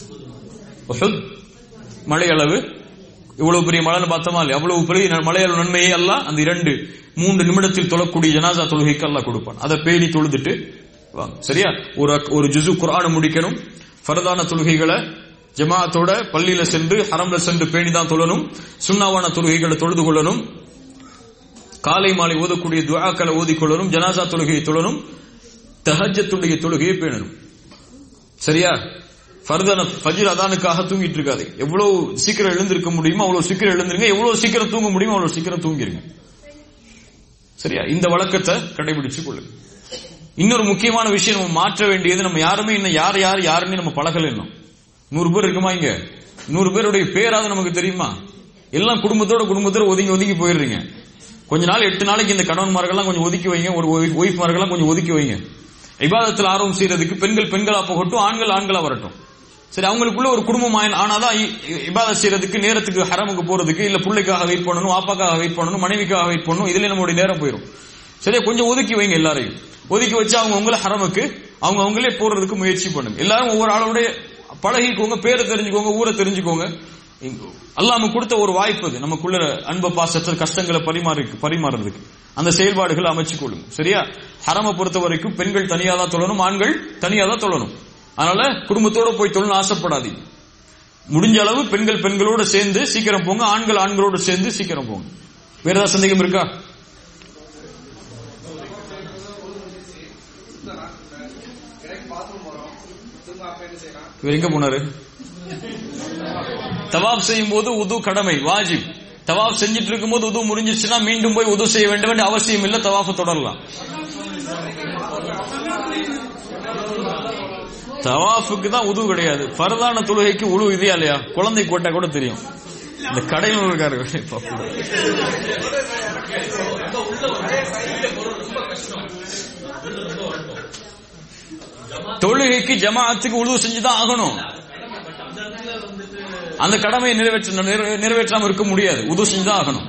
உஹுத் மழை அளவு இவ்வளவு பெரிய மழைன்னு பார்த்தோமா இல்லையா அவ்வளவு பெரிய ந- மழை அளவு நன்மையை அல்லாஹ் அந்த இரண்டு மூன்று நிமிடத்தில் தொழக்கூடிய ஜனாசா தொழுகைக்கு அல்லாஹ் கொடுப்பான் அதை பேணி தொழுதுட்டு வாங்க சரியா ஒரு அக்- ஒரு ஜுசு குர்ஆனை முடிக்கணும் ஃபரதான தொழுகைகளை ஜமாஅத்தோட பள்ளியில சென்று ஹரம்ல சென்று பேணி தான் தொழணும் சுண்ணாவான தொழுகைகளை தொழுது கொள்ளணும் காலை மாலை ஓதக்கூடிய துஆக்களை ஓதிக்கொள்ளணும் ஜனாசா தொழுகையை தொழணும் தஹஜ்ஜத்துடைய தொழுகையை பேணணும் சரியா ஃபர்தன ஃபஜ்ர் அதானுக்காக தூங்கிட்டு இருக்காது எவ்வளவு சீக்கிரம் எழுந்திருக்க முடியுமோ அவ்வளவு சீக்கிரம் எழுந்திருங்க எவ்வளவு சீக்கிரம் தூங்க முடியுமோ அவ்வளவு சீக்கிரம் தூங்கிருங்க சரியா இந்த வழக்கத்தை கடைபிடிச்சு கொள்ளுங்க இன்னொரு முக்கியமான விஷயம் நம்ம மாற்ற வேண்டியது நம்ம யாருமே இன்னும் யார் யார் யாருன்னு நம்ம பழகல இன்னும் நூறு பேர் இருக்குமா இங்க நூறு பேருடைய பேராவது நமக்கு தெரியுமா எல்லாம் குடும்பத்தோட குடும்பத்தோட ஒதுங்கி ஒதுங்கி போயிடுறீங்க கொஞ்ச நாள் எட்டு நாளைக்கு இந்த கணவன்மார்கள்லாம் கொஞ்சம் ஒதுக்கி வைங்க ஒரு ஒய்ஃப்மார்கள்லாம் கொஞ்சம் ஒதுக்கி வைங்க இபாதத்தில் ஆர்வம் செய்யறதுக்கு பெண்கள் பெண்களா போகட்டும் ஆண்கள் ஆண்களா வரட்டும் சரி அவங்களுக்குள்ள ஒரு குடும்பம் ஆய- ஆனாதான் இ- இ- இபாதத் செய்யறதுக்கு நேரத்துக்கு ஹரமுக்கு போறதுக்கு இல்ல பிள்ளைக்காக வெயிட் பண்ணணும் ஆப்பாக்காக வெயிட் பண்ணணும் மனைவிக்காக வெயிட் பண்ணணும் இதுல நம்மளுடைய நேரம் போயிடும் சரியா கொஞ்சம் ஒதுக்கி வைங்க எல்லாரையும் ஒதுக்கி வச்சு அவங்க உங்களை ஹரமுக்கு அவங்க அவங்களே போறதுக்கு முயற்சி பண்ணுங்க எல்லாரும் ஒவ்வொரு ஆளோடைய பழகிக்கோங்க பேரை தெரிஞ்சுக்கோங்க ஊரை தெரிஞ்சுக்கோங்க இங்க- அல்லாஹ் நமக்கு கொடுத்த ஒரு வாய்ப்பு அது நமக்குள்ள அன்ப பாசற்ற கஷ்டங்களை பரிமாறி பரிமாறுறதுக்கு அந்த செயல்பாடுகளை அமைச்சு கொள்ளுங்க சரியா ஹரம பொறுத்த வரைக்கும் பெண்கள் தனியா தான் தொழணும் ஆண்கள் தனியா தான் தொழணும் அதனால குடும்பத்தோட போய் தொழணும் ஆசைப்படாதீங்க முடிஞ்ச அளவு பெண்கள் பெண்களோட சேர்ந்து சீக்கிரம் போங்க ஆண்கள் ஆண்களோட சேர்ந்து சீக்கிரம் போங்க வேற ஏதாவது சந்தேகம் இருக்கா இவர் எங்க போனாரு தவாப் செய்யும் போது உது கடமை வாஜிப் தவாப் செஞ்சிட்டு இருக்கும்போது உது முடிஞ்சிருச்சுன்னா மீண்டும் போய் உது செய்ய வேண்டும் என்ற அவசியம் இல்ல தவாஃப தொடரலாம் தவாஃபுக்கு தான் உது கிடையாது ஃபர்தான தொழுகைக்கு உழு இதே இல்லையா குழந்தை போட்டா கூட தெரியும் இந்த கடையில் இருக்காரு பாப்பா. தொழுகைக்கு ஜமாஅத்துக்கு உழுவு செஞ்சுதான் ஆகணும் அந்த கடமையை நிறைவேற்ற நிறைவே- நிறைவேற்றாம இருக்க முடியாது உது செஞ்சுதான் ஆகணும்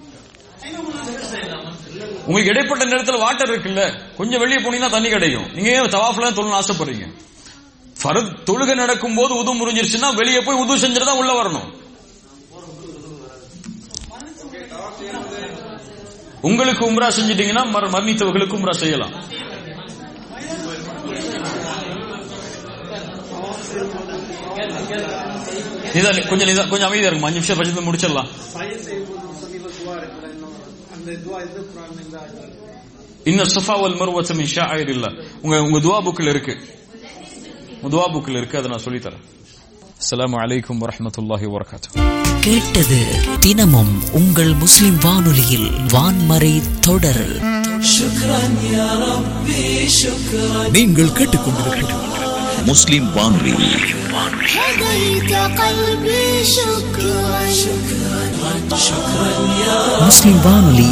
உங்களுக்கு இடைப்பட்ட நேரத்துல வாட்டர் இருக்குல்ல கொஞ்சம் வெளியே போனீங்கன்னா தண்ணி கிடைக்கும் நீங்க ஏன் தவாஃப்ல தொழில் ஆசைப்படுறீங்க ஃபரத் தொழுகை நடக்கும் போது உது முறிஞ்சிருச்சுன்னா வெளியே போய் உது செஞ்சுட்டு தான் உள்ள வரணும் உங்களுக்கு உம்ரா செஞ்சிட்டீங்கன்னா மர- மரணித்தவர்களுக்கு உம்ரா செய்யலாம் நிதா- கொஞ்சம் நிதா- கொஞ்சம் அமைதியா இருக்கும் அஞ்சு நிமிஷம் பட்சத்தை முடிச்சிடலாம் சைன் செய்யும்போது சொன்னீங்க துவா இருக்குல்ல இன்னும் அந்த துவா எது குரான் இந்த இன்ன சுஃபா வல் மர்வத் மின் ஷாயிரில்லா உங்க உங்க துவா புக்ல இருக்கு உங்க துவா புக்ல இருக்கு அதை நான் சொல்லி தரேன் அஸ்ஸலாமு அலைக்கும் வரஹ்மத்துல்லாஹி வபரகாத்துஹு கேட்டது தினமும் உங்கள் முஸ்லிம் வானொலியில் வான்மறை தொடர் நீங்கள் கேட்டுக்கொண்டிருக்கிறது முஸ்லிம் வானொலி هديت قلبي شكرا முஸ்லிம் வானொலி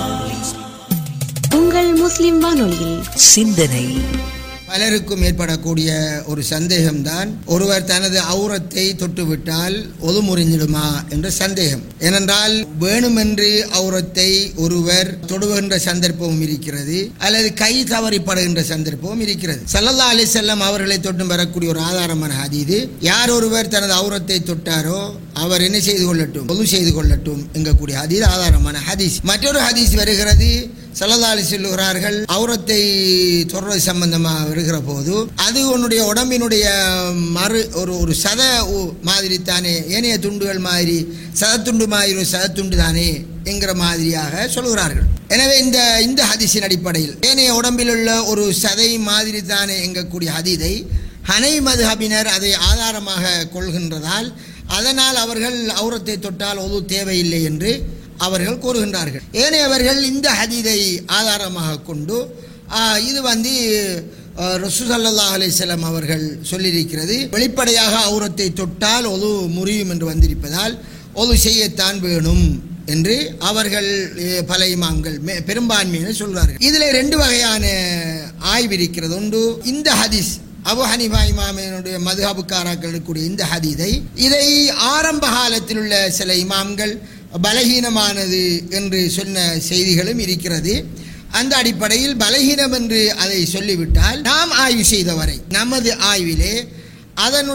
உங்கள் முஸ்லிம் வானொலியில் சிந்தனை பலருக்கும் ஏற்படக்கூடிய ஒரு சந்தேகம்தான் ஒருவர் தனது அவுரத்தை தொட்டுவிட்டால் ஒது முறிஞ்சிடுமா என்ற சந்தேகம் ஏனென்றால் வேணுமென்று அவுரத்தை ஒருவர் தொடுகின்ற சந்தர்ப்பமும் இருக்கிறது அல்லது கை தவறிப்படுகின்ற சந்தர்ப்பமும் இருக்கிறது சல்லல்லா அலி செல்லம் அவர்களை தொட்டும் வரக்கூடிய ஒரு ஆதாரமான ஹதீது யார் ஒருவர் தனது அவுரத்தை தொட்டாரோ அவர் என்ன செய்து கொள்ளட்டும் பொது செய்து கொள்ளட்டும் என்கக்கூடிய ஹதீஸ் ஆதாரமான ஹதீஸ் மற்றொரு ஹதீஸ் வருகிறது சல்லல்லாஹு அலைஹி சொல்லுகிறார்கள் அவுரத்தை தொடர்றது சம்பந்தமாக வருகிற போது அது உன்னுடைய உடம்பினுடைய மறு ஒரு ஒரு சத உ- மாதிரி தானே ஏனைய துண்டுகள் மாதிரி சதத்துண்டு மாதிரி ஒரு சதத்துண்டு தானே என்கிற மாதிரியாக சொல்கிறார்கள் எனவே இந்த இந்த ஹதீஸின் அடிப்படையில் ஏனைய உடம்பில் உள்ள ஒரு சதை மாதிரி தானே எங்கக்கூடிய ஹதீதை ஹனை மதுஹபினர் அதை ஆதாரமாக கொள்கின்றதால் அதனால் அவர்கள் அவுரத்தை தொட்டால் ஒது தேவையில்லை என்று அவர்கள் கூறுகின்றார்கள் ஏனையவர்கள் இந்த ஹதீதை ஆதாரமாக கொண்டு ஆ, இது வந்து ரசூசல்லா அலிசல்லாம் அவர்கள் சொல்லியிருக்கிறது வெளிப்படையாக அவுரத்தை தொட்டால் ஒது முறியும் என்று வந்திருப்பதால் ஒது செய்யத்தான் வேணும் என்று அவர்கள் அஹ், பல இமாம்கள் மே- பெரும்பான்மையினர் சொல்கிறார்கள் இதில் ரெண்டு வகையான ஆய்வு இருக்கிறது ஒன்று இந்த ஹதீஸ் அபு ஹனிஃபா இமாமினுடைய மதுஹபுக்காராக்கள் இருக்கக்கூடிய இந்த ஹதீதை இதை ஆரம்ப காலத்தில் உள்ள சில இமாம்கள் பலகீனமானது என்று சொன்ன செய்திகளும் இருக்கிறது அந்த அடிப்படையில் பலகீனம் என்று அதை சொல்லிவிட்டால் நாம் ஆய்வு செய்தவரை நமது ஆய்விலே அதனுடைய